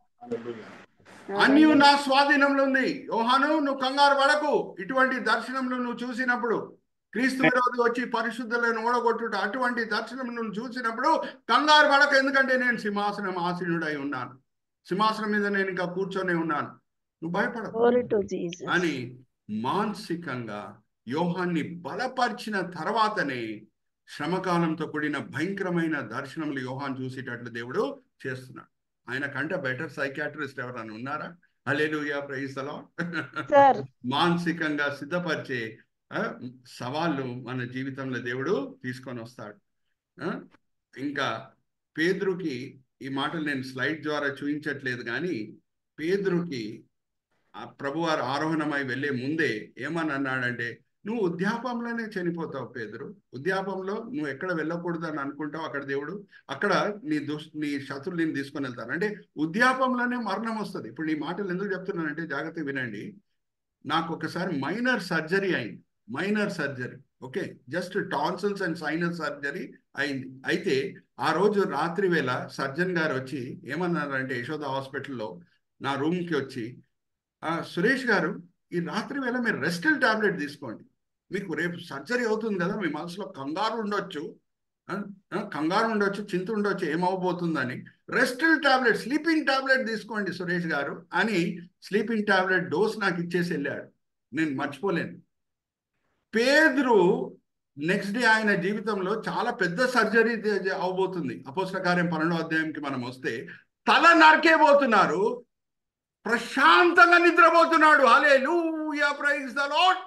అన్యు నా స్వాధీనంలో ఉంది యోహాను నువ్వు కంగారు పడకు ఇటువంటి దర్శనంలో నువ్వు చూసినప్పుడు క్రీస్తు విరోధి వచ్చి పరిశుద్ధులను ఓడగొట్టుట అటువంటి దర్శనం నువ్వు చూసినప్పుడు కంగారు పడక ఎందుకంటే నేను సింహాసనం ఆసీనుడై ఉన్నాను సింహాసనం మీద నేను ఇంకా కూర్చొని ఉన్నాను నువ్వు భయపడకు Glory to Jesus. అని మానసికంగా యోహాన్ని బలపరిచిన తర్వాతనే శ్రమకాలంతో కూడిన భయంకరమైన దర్శనములు యోహాన్ చూసేటట్లు దేవుడు చేస్తున్నాడు ఆయన కంటే బెటర్ సైకాట్రిస్ట్ ఎవరైనా ఉన్నారా అలేలుయా ప్రైస్తలో Sir. మానసికంగా సిద్ధపరిచే ఆ, సవాళ్ళు మన జీవితంలో దేవుడు తీసుకొని వస్తాడు ఆ, ఇంకా పేదరుకి ఈ మాటలు నేను స్లైడ్ ద్వారా చూపించట్లేదు కానీ పేదరుకి ఆ ప్రభువారు ఆరోహణమై వెళ్ళే ముందే ఏమని అన్నాడంటే నువ్వు ఉద్యాపంలోనే చనిపోతావు పేదరు ఉద్యాపంలో నువ్వు ఎక్కడ వెళ్ళకూడదు అని అనుకుంటావు అక్కడ దేవుడు అక్కడ నీ దుష్ నీ శత్రులు నేను తీసుకొని వెళ్తాను అంటే ఉద్యాపంలోనే మరణం వస్తుంది ఇప్పుడు ఈ మాటలు ఎందుకు చెప్తున్నానంటే జాగ్రత్తగా వినండి నాకు ఒకసారి మైనర్ సర్జరీ అయింది minor surgery okay just tonsils and sinus surgery అయింది అయితే ఆ రోజు రాత్రి వేళ సర్జన్ గారు వచ్చి ఏమన్నారంటే యశోద హాస్పిటల్లో నా రూమ్కి వచ్చి "ఆ, సురేష్ గారు ఈ రాత్రి వేళ మీరు రెస్టల్ టాబ్లెట్ తీసుకోండి మీకు రేపు సర్జరీ అవుతుంది కదా మీ మనసులో కంగారు ఉండొచ్చు ఆ, ఆ, కంగారు ఉండొచ్చు చింత ఉండొచ్చు ఏమవబోతుందని రెస్టల్ టాబ్లెట్ స్లీపింగ్ టాబ్లెట్ తీసుకోండి సురేష్ గారు అని స్లీపింగ్ టాబ్లెట్ డోస్ నాకు ఇచ్చేసి వెళ్ళాడు నేను మర్చిపోలేను పేదరు నెక్స్ట్ డే ఆయన జీవితంలో చాలా పెద్ద సర్జరీ అవబోతుంది అపోస్ల కార్యం పన్నెండో అధ్యాయంకి మనం వస్తే తల నరికేబోతున్నారు ప్రశాంతంగా నిద్రపోతున్నాడు hallelujah praise the lord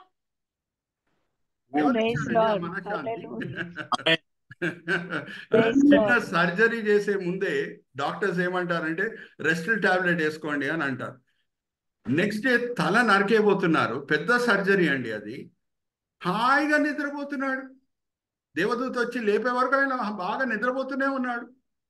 Praise Lord. Hallelujah. Praise చిన్న Lord. సర్జరీ చేసే ముందే డాక్టర్స్ ఏమంటారంటే రెస్టల్ టాబ్లెట్ వేసుకోండి అని అంటారు నెక్స్ట్ డే తల నరికేబోతున్నారు పెద్ద సర్జరీ అండి అది హాయిగా నిద్రపోతున్నాడు దేవదూత వచ్చి లేపే వరకు ఆయన బాగా నిద్రపోతూనే ఉన్నాడు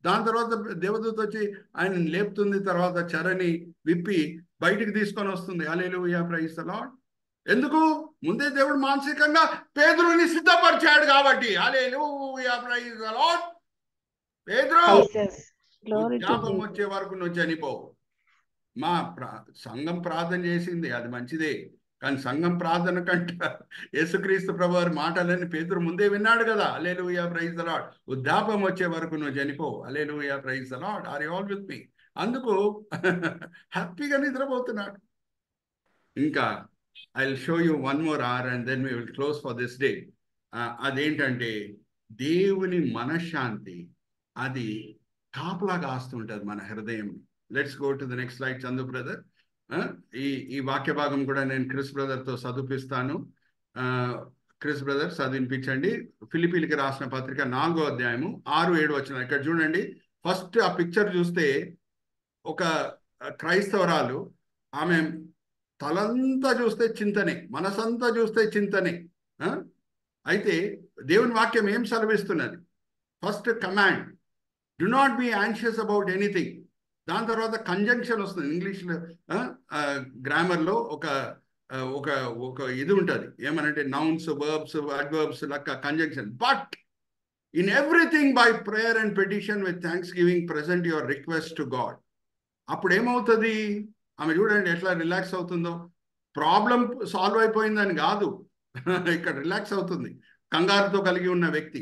దాని తర్వాత దేవదూత వచ్చి ఆయన లేపుతుంది తర్వాత చెరని విప్పి బయటికి తీసుకొని వస్తుంది అలేలు ప్రైజ్ లాడ్ ఎందుకు ముందే దేవుడు మానసికంగా పేదరుని సిద్ధపరిచాడు కాబట్టి hallelujah praise lord Peter Jesus. Glory to జ్ఞాపకం Jesus. వచ్చే వరకు నువ్వు చనిపోవు మా ప్రా సంఘం ప్రార్థన చేసింది అది మంచిదే కానీ సంఘం ప్రార్థన కంటే యేసుక్రీస్తు ప్రభు వారి మాటలని పేతురు ముందే విన్నాడు కదా అలేలుయా ప్రైజ్ అలాడ్ వృద్ధాపం వచ్చే వరకు నువ్వు చనిపోవు hallelujah praise the lord are all with me అందుకు హ్యాపీగా నిద్రపోతున్నాడు ఇంకా I will show you one more or and then we will close for this day అదేంటంటే దేవుని మనశ్శాంతి అది కాపలా కాస్తుంటది మన హృదయం let's go to the next slide Chandu brother ఈ ఈ వాక్య భాగం కూడా నేను క్రిస్ బ్రదర్ తో చదివిపిస్తాను ఆ, క్రిస్ బ్రదర్ చదివింపించండి ఫిలిపీలకి రాసిన పత్రిక నాలుగో అధ్యాయము ఆరు ఏడు వచ్చిన ఇక్కడ చూడండి ఫస్ట్ ఆ పిక్చర్ చూస్తే ఒక క్రైస్తవరాలు ఆమె తలంతా చూస్తే చింతనే మనసంతా చూస్తే చింతనే ఆ? అయితే దేవుని వాక్యం ఏం సెలవిస్తున్నది first command do not be anxious about anything దాని తర్వాత కంజంక్షన్ వస్తుంది ఇంగ్లీష్లో గ్రామర్లో ఒక ఆ, ఒక ఒక ఇది ఉంటుంది ఏమనంటే నౌన్స్ వర్బ్స్ అడ్వర్బ్స్ లెక్క conjunction but in everything by prayer and petition with thanksgiving present your request to God అప్పుడు ఏమవుతుంది ఆమె చూడండి ఎట్లా రిలాక్స్ అవుతుందో ప్రాబ్లం సాల్వ్ అయిపోయిందని కాదు ఇక్కడ రిలాక్స్ అవుతుంది కంగారుతో కలిగి ఉన్న వ్యక్తి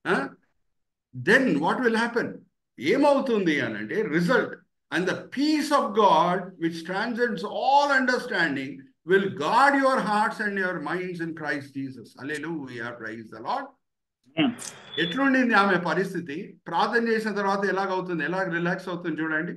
దెన్ వాట్ విల్ హ్యాపెన్ ఏమవుతుంది అని అంటే result and the peace of God which transcends all understanding will guard your hearts and your minds in Christ Jesus hallelujah praise the lord ఎట్లుండింది ఆమె పరిస్థితి ప్రార్థన చేసిన తర్వాత ఎలాగవుతుంది ఎలా రిలాక్స్ అవుతుంది చూడండి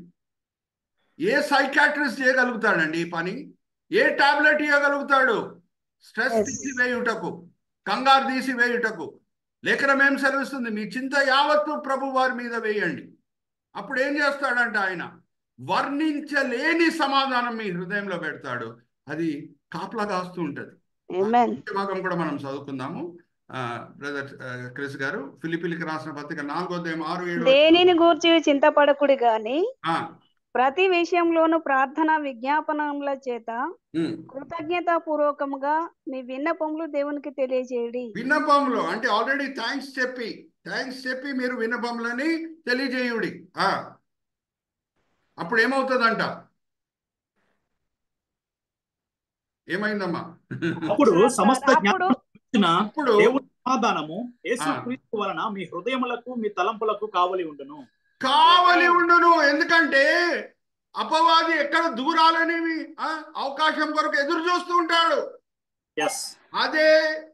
ఏ సైకాట్రిస్ట్ చేయగలుగుతాడండి ఈ పని ఏ టాబ్లెట్ ఇవ్వగలుగుతాడు స్ట్రెస్ Yes. తీసివేయుటకు కంగారు తీసివేయుటకు లేఖనం ఏం సెలవిస్తుంది మీ చింత యావత్తు ప్రభు వారి మీద వేయండి అప్పుడు ఏం చేస్తాడంట ఆయన వర్ణించలేని సమాధానం మీ హృదయంలో పెడతాడు అది కాపలా కాస్తూ ఉంటది Amen. ఈ భాగం కూడా మనం చదువుకుందాము బ్రదర్ క్రిస్ గారు ఫిలిపిలికి రాసిన పత్రిక నాలుగో అధ్యాయం ఆరు ఏడు దేనిని గూర్చి చింతపడకుడి గాని ఆ, ప్రతి విషయంలోనూ ప్రార్థన విజ్ఞాపనముల చేత ఉమ్. కృతజ్ఞత పూర్వకముగా మీ విన్నపములు దేవునికి తెలియజేయడి విన్నపంలో అంటే ఆల్రెడీ థ్యాంక్స్ చెప్పి థ్యాంక్స్ చెప్పి మీరు విన్నపములని తెలియజేయుడి ఆ అప్పుడు ఏమవుతుందంట ఏమైందమ్మా అప్పుడు సమస్త అప్పుడు జ్ఞానం ఇచ్చిన అప్పుడు దేవుని సమాధానము యేసు క్రీస్తు వలన మీ హృదయములకు మీ తలంపులకు కావలి ఉండును కావలి ఉండును ఎందుకంటే అపవాది ఎక్కడ దూరాలని ఆ, అవకాశం కొరకు ఎదురు చూస్తూ ఉంటాడు ఎస్ అదే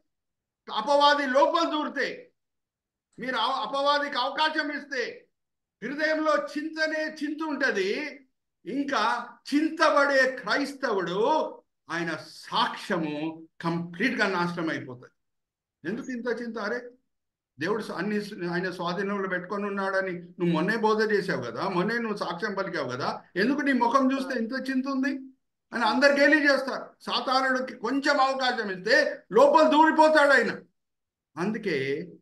అపవాది లోపల దూరితే మీరు అవ- అపవాదికి అవకాశం ఇస్తే హృదయంలో చింతనే చింత ఉంటది ఇంకా చింతబడే క్రైస్తవుడు ఆయన సాక్ష్యము కంప్లీట్ గా నాశనం అయిపోతుంది ఎందుకు ఇంత చింత అరే దేవుడు స- అన్ని స్- ఆయన స్వాధీనంలో పెట్టుకొని ఉన్నాడని నువ్వు మొన్నే బోధ చేసావు కదా మొన్నే నువ్వు సాక్ష్యం పలికావు కదా ఎందుకు నీ ముఖం చూస్తే ఇంత చింత ఉంది అని అందరు గేలీ చేస్తారు సాతానుడికి కొంచెం అవకాశం ఇస్తే లోపల దూరిపోతాడు ఆయన అందుకే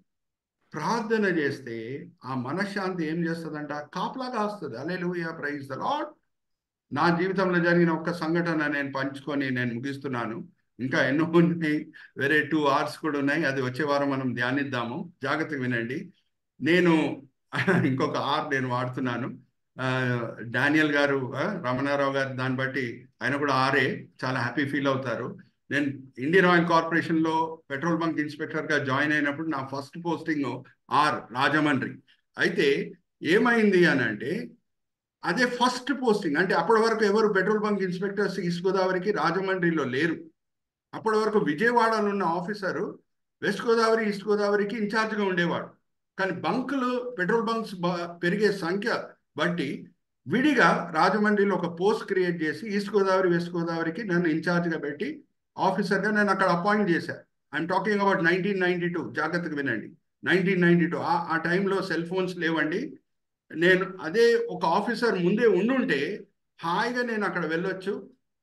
ప్రార్థన చేస్తే ఆ మనశ్శాంతి ఏం చేస్తుందంట కాపలాగా వస్తుంది అలెలుయా ప్రైజ్ ద లాడ్ నా జీవితంలో జరిగిన ఒక్క సంఘటన నేను పంచుకొని నేను ముగిస్తున్నాను ఇంకా ఎన్నో ఉన్నాయి వేరే టూ అవర్స్ కూడా ఉన్నాయి అది వచ్చే వారం మనం ధ్యానిద్దాము జాగ్రత్తగా వినండి నేను ఇంకొక ఆర్ నేను వాడుతున్నాను ఆ, డానియల్ గారు ఆ, రమణారావు గారు దాన్ని బట్టి ఆయన కూడా ఆరే చాలా హ్యాపీ ఫీల్ అవుతారు నేను ఇండియన్ ఆయిల్ కార్పొరేషన్ లో పెట్రోల్ బంక్ ఇన్స్పెక్టర్ గా జాయిన్ అయినప్పుడు నా ఫస్ట్ పోస్టింగ్ ఆర్ రాజమండ్రి అయితే ఏమైంది అని అంటే అదే ఫస్ట్ పోస్టింగ్ అంటే అప్పటి వరకు ఎవరు పెట్రోల్ బంక్ ఇన్స్పెక్టర్స్ ఈస్ట్ గోదావరికి రాజమండ్రిలో లేరు అప్పటి వరకు విజయవాడలో ఉన్న ఆఫీసరు వెస్ట్ గోదావరి ఈస్ట్ గోదావరికి ఇన్ఛార్జ్గా ఉండేవాడు కానీ బంకులు పెట్రోల్ బంక్స్ బ- పెరిగే సంఖ్య బట్టి విడిగా రాజమండ్రిలో ఒక పోస్ట్ క్రియేట్ చేసి ఈస్ట్ గోదావరి వెస్ట్ గోదావరికి నన్ను ఇన్ఛార్జ్గా పెట్టి ఆఫీసర్గా నేను అక్కడ అపాయింట్ చేశాను I'm talking about nineteen ninety two జాగ్రత్తగా వినండి నైన్టీన్ నైన్టీ టూ ఆ టైంలో సెల్ ఫోన్స్ లేవండి నేను అదే ఒక ఆఫీసర్ ముందే ఉండుంటే హాయిగా నేను అక్కడ వెళ్ళొచ్చు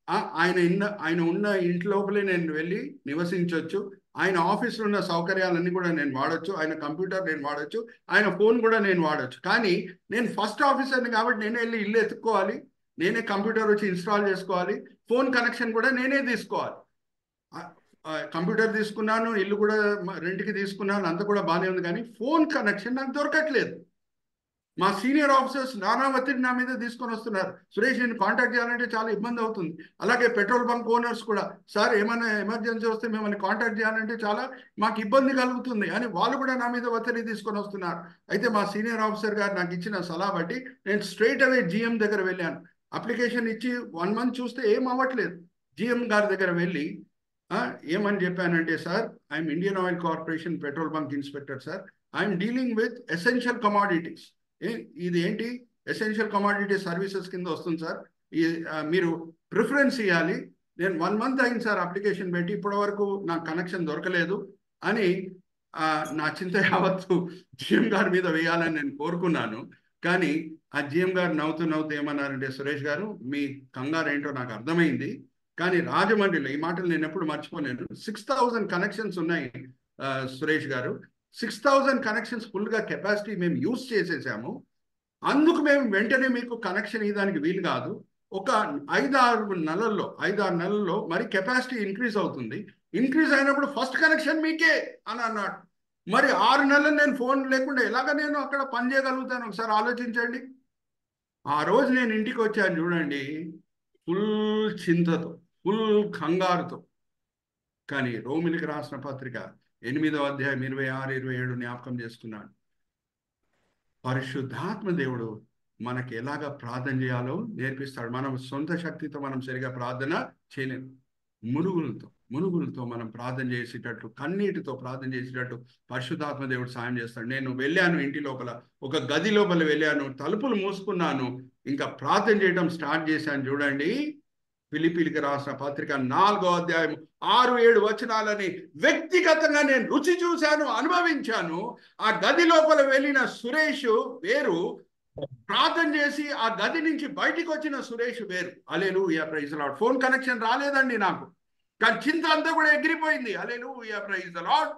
ఆ- ఆయన ఇన్న ఆయన ఉన్న ఇంటి లోపలే నేను వెళ్ళి నివసించవచ్చు ఆయన ఆఫీస్లో ఉన్న సౌకర్యాలన్నీ కూడా నేను వాడొచ్చు ఆయన కంప్యూటర్ నేను వాడొచ్చు ఆయన ఫోన్ కూడా నేను వాడొచ్చు కానీ నేను ఫస్ట్ ఆఫీసర్ని కాబట్టి నేనే వెళ్ళి ఇల్లు ఎత్తుక్కోవాలి నేనే కంప్యూటర్ వచ్చి ఇన్స్టాల్ చేసుకోవాలి ఫోన్ కనెక్షన్ కూడా నేనే తీసుకోవాలి ఆ- ఆ కంప్యూటర్ తీసుకున్నాను ఇల్లు కూడా మ- రెంట్కి తీసుకున్నాను అంత కూడా బాగానే ఉంది కానీ ఫోన్ కనెక్షన్ నాకు దొరకట్లేదు మా సీనియర్ ఆఫీసర్స్ నానా ఒత్తిడి నా మీద తీసుకొని వస్తున్నారు సురేష్ నేను కాంటాక్ట్ చేయాలంటే చాలా ఇబ్బంది అవుతుంది అలాగే పెట్రోల్ బంక్ ఓనర్స్ కూడా సార్ ఏమైనా ఎమర్జెన్సీ వస్తే మిమ్మల్ని కాంటాక్ట్ చేయాలంటే చాలా మాకు ఇబ్బంది కలుగుతుంది అని వాళ్ళు కూడా నా మీద ఒత్తిడి తీసుకొని వస్తున్నారు అయితే మా సీనియర్ ఆఫీసర్ గారు నాకు ఇచ్చిన సలహా బట్టి నేను స్ట్రైట్ అవే జిఎం దగ్గర వెళ్ళాను అప్లికేషన్ ఇచ్చి వన్ మంత్ చూస్తే ఏం అవ్వట్లేదు జిఎం గారి దగ్గర వెళ్ళి ఆ, ఏమని చెప్పానంటే sir I'm Indian Oil Corporation petrol bunk inspector sir I'm dealing with essential commodities ఇది ఏంటి ఎసెన్షియల్ కమాడిటీ సర్వీసెస్ కింద వస్తుంది సార్ ఈ ఆ, మీరు ప్రిఫరెన్స్ ఇవ్వాలి నేను వన్ మంత్ అయింది సార్ అప్లికేషన్ పెట్టి ఇప్పటి వరకు నాకు కనెక్షన్ దొరకలేదు అని ఆ, నా చింత యావత్తు జిఎం గారి మీద వేయాలని నేను కోరుకున్నాను కానీ ఆ జిఎం గారు నవ్వుతూ నవ్వుతూ ఏమన్నారంటే సురేష్ గారు మీ కంగారు ఏంటో నాకు అర్థమైంది కానీ రాజమండ్రిలో ఈ మాటలు నేను ఎప్పుడు మర్చిపోలేను సిక్స్ థౌజండ్ కనెక్షన్స్ ఉన్నాయి ఆ, సురేష్ గారు సిక్స్ థౌజండ్ కనెక్షన్స్ ఫుల్గా కెపాసిటీ మేము యూజ్ చేసేసాము అందుకు మేము వెంటనే మీకు కనెక్షన్ ఇవ్వడానికి వీలు కాదు ఒక ఐదు ఆరు నెలల్లో ఐదు ఆరు నెలల్లో మరి కెపాసిటీ ఇంక్రీజ్ అవుతుంది ఇంక్రీజ్ అయినప్పుడు ఫస్ట్ కనెక్షన్ మీకే అని అన్నాడు మరి ఆరు నెలలు నేను ఫోన్ లేకుండా ఎలాగ నేను అక్కడ పని చేయగలుగుతాను ఒకసారి ఆలోచించండి ఆ రోజు నేను ఇంటికి వచ్చాను చూడండి ఫుల్ చింతతో ఫుల్ కంగారుతో కానీ రోమిలికి రాసిన పత్రిక ఎనిమిదో అధ్యాయం ఇరవై ఆరు ఇరవై ఏడు జ్ఞాపకం చేసుకున్నాడు పరిశుద్ధాత్మ దేవుడు మనకి ఎలాగ ప్రార్థన చేయాలో నేర్పిస్తాడు మనం సొంత శక్తితో మనం సరిగా ప్రార్థన చేయలేము మునుగులతో మునుగులతో మనం ప్రార్థన చేసేటట్లు కన్నీటితో ప్రార్థన చేసేటట్టు పరిశుద్ధాత్మ దేవుడు సాయం చేస్తాడు నేను వెళ్ళాను ఇంటి లోపల ఒక గది లోపల వెళ్ళాను తలుపులు మూసుకున్నాను ఇంకా ప్రార్థన చేయడం స్టార్ట్ చేశాను చూడండి పిలిపిలికి రాసిన పత్రిక నాలుగో అధ్యాయం ఆరు ఏడు వచనాలని వ్యక్తిగతంగా నేను రుచి చూశాను అనుభవించాను ఆ గది లోపల వెళ్ళిన సురేష్ వేరు ప్రార్థన చేసి ఆ గది నుంచి బయటికి వచ్చిన సురేష్ వేరు hallelujah praise lord phone connection రాలేదండి నాకు కానీ చింత అంతా కూడా ఎగిరిపోయింది అలేలు ప్రైజ్ లాడ్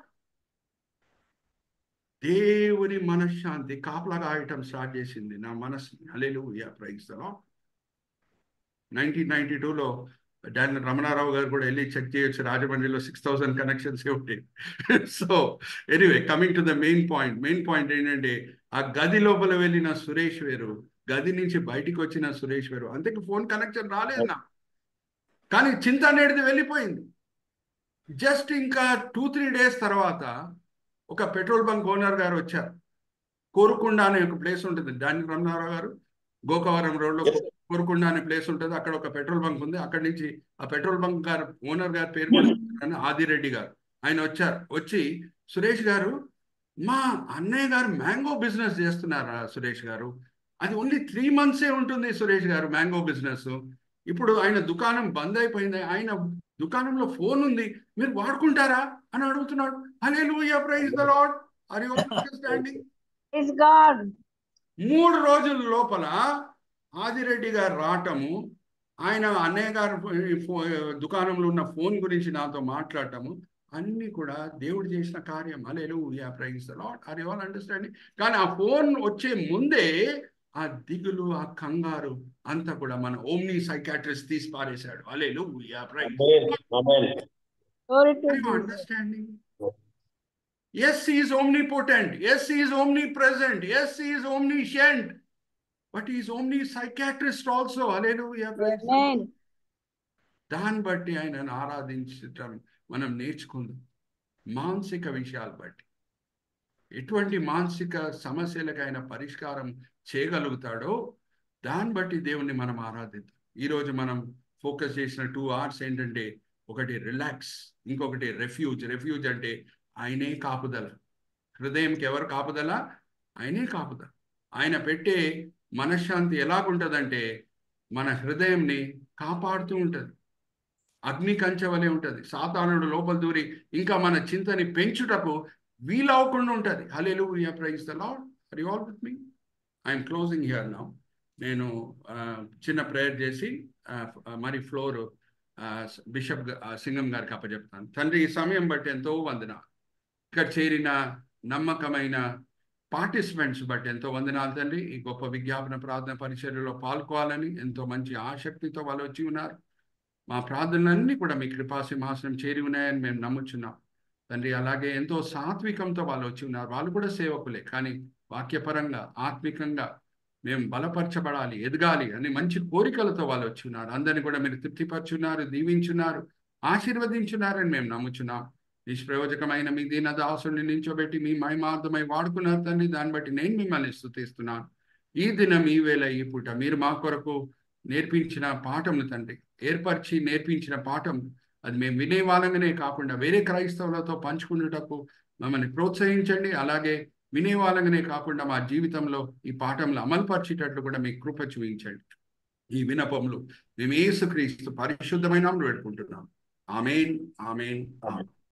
దేవుని మనశ్శాంతి కాపలాగా ఆడటం స్టార్ట్ చేసింది నా మనస్సుని hallelujah praise lord nineteen ninety టూలో డాన్ రమణారావు గారు కూడా వెళ్ళి చెక్ చేయొచ్చు రాజమండ్రిలో సిక్స్ థౌసండ్ కనెక్షన్స్ ఉంటాయి so anyway coming to the main point main point ఏంటంటే ఆ గది లోపల వెళ్ళిన సురేష్ వేరు గది నుంచి బయటికి వచ్చిన సురేష్ వేరు అంతకు ఫోన్ కనెక్షన్ రాలేదు నాకు కానీ చింత అనేది వెళ్ళిపోయింది జస్ట్ ఇంకా టూ త్రీ డేస్ తర్వాత ఒక పెట్రోల్ బంక్ ఓనర్ గారు వచ్చారు కోరుకొండ అనే ఒక ప్లేస్ ఉంటుంది డాని రమణారావు గారు గోకవరం రోడ్లో కోరుకొండ అనే ప్లేస్ ఉంటుంది అక్కడ ఒక పెట్రోల్ బంక్ ఉంది అక్కడి నుంచి ఆ పెట్రోల్ బంక్ గారు ఓనర్ గారి పేరు కూడా చెప్తున్నాను, ఆదిరెడ్డి గారు ఆయన వచ్చారు వచ్చి సురేష్ గారు మా అన్నయ్య గారు మ్యాంగో బిజినెస్ చేస్తున్నారా సురేష్ గారు అది ఓన్లీ త్రీ మంత్సే ఉంటుంది సురేష్ గారు మ్యాంగో బిజినెస్ ఇప్పుడు ఆయన దుకాణం బంద్ అయిపోయింది ఆయన దుకాణంలో ఫోన్ ఉంది మీరు వాడుకుంటారా అని అడుగుతున్నాడు hallelujah praise the lord are you understanding Praise God. మూడు రోజుల లోపల ఆదిరెడ్డి గారు రావటము ఆయన అన్నయ్య గారు ఫో- దుకాణంలో ఉన్న ఫోన్ గురించి నాతో మాట్లాడటము అన్ని కూడా దేవుడు చేసిన కార్యం hallelujah praise lord are you all understanding కానీ ఆ ఫోన్ వచ్చే ముందే ఆ దిగులు ఆ కంగారు అంతా కూడా మన ఓమ్ని సైకాట్రిస్ట్ తీసి పారేశాడు hallelujah praise Amen. Glory to Are you Jesus. understanding? Yes, he is omnipotent. Yes, he is omnipresent. Yes, he is omniscient. But he is omni-psychiatrist also. Hallelujah. Praise the Amen. Lord. దాన్ని బట్టి ఆయనను ఆరాధించటం మనం నేర్చుకుందాం మానసిక విషయాలు బట్టి ఎటువంటి మానసిక సమస్యలకు ఆయన పరిష్కారం చేయగలుగుతాడో దాన్ని బట్టి దేవుణ్ణి మనం ఆరాధిద్దాం ఈరోజు మనం ఫోకస్ చేసిన టూ అవర్స్ ఏంటంటే ఒకటి రిలాక్స్ ఇంకొకటి రెఫ్యూజ్ రెఫ్యూజ్ అంటే ఆయనే కాపుదల హృదయంకి ఎవరు కాపుదల ఆయనే కాపుదల ఆయన పెట్టే మనశ్శాంతి ఎలాగుంటుందంటే మన హృదయంని కాపాడుతూ ఉంటుంది అగ్ని కంచె వలె ఉంటుంది సాతానుడు లోపల దూరి ఇంకా మన చింతని పెంచుటకు వీలవకుండా ఉంటుంది hallelujah praise the lord are you all with me I'm closing here now నేను ఆ, చిన్న ప్రేయర్ చేసి ఆ, మరి ఫ్లోర్ ఆ, బిషప్ గ- ఆ, సింగం గారికి అప్పచెప్తాను తండ్రి ఈ సమయం బట్టి ఎంతో వందన ఇక్కడ చేరిన నమ్మకమైన పార్టిసిపెంట్స్ బట్టి ఎంతో వందనాలు తండ్రి ఈ గొప్ప విజ్ఞాపన ప్రార్థన పరిచర్యలో పాల్గొవాలని ఎంతో మంచి ఆసక్తితో వాళ్ళు వచ్చి ఉన్నారు మా ప్రార్థనలన్నీ కూడా మీ కృపా సింహాసనం చేరి ఉన్నాయని మేము నమ్ముచున్నాం తండ్రి అలాగే ఎంతో సాత్వికంతో వాళ్ళు వచ్చి ఉన్నారు వాళ్ళు కూడా సేవకులే కానీ వాక్యపరంగా ఆత్మికంగా మేము బలపరచబడాలి ఎదగాలి అని మంచి కోరికలతో వాళ్ళు వచ్చి ఉన్నారు అందరిని కూడా మీరు తృప్తిపరచున్నారు దీవించున్నారు ఆశీర్వదించున్నారని మేము నమ్ముచున్నాం నిష్ప్రయోజకమైన మీ దీన దాసుని నించోబెట్టి మీ మహిమార్థమై వాడుకున్నారు తండ్రి దాన్ని బట్టి నేను మిమ్మల్ని స్థుతిస్తున్నాను ఈ దినం ఈ వేళ ఈ పూట మీరు మా కొరకు నేర్పించిన పాఠములు తండ్రి ఏర్పరిచి నేర్పించిన పాఠం అది మేము వినే వాళ్ళంగానే కాకుండా వేరే క్రైస్తవులతో పంచుకునేటకు మమ్మల్ని ప్రోత్సహించండి అలాగే వినే వాళ్ళంగానే కాకుండా మా జీవితంలో ఈ పాఠంలో అమలుపరిచేటట్లు కూడా మీ కృప చూపించండి ఈ వినపములు మేము యేసుక్రీస్తు పరిశుద్ధమైన నామములో వేడుకుంటున్నాం ఆమెన్ ఆమెన్ ఆమెన్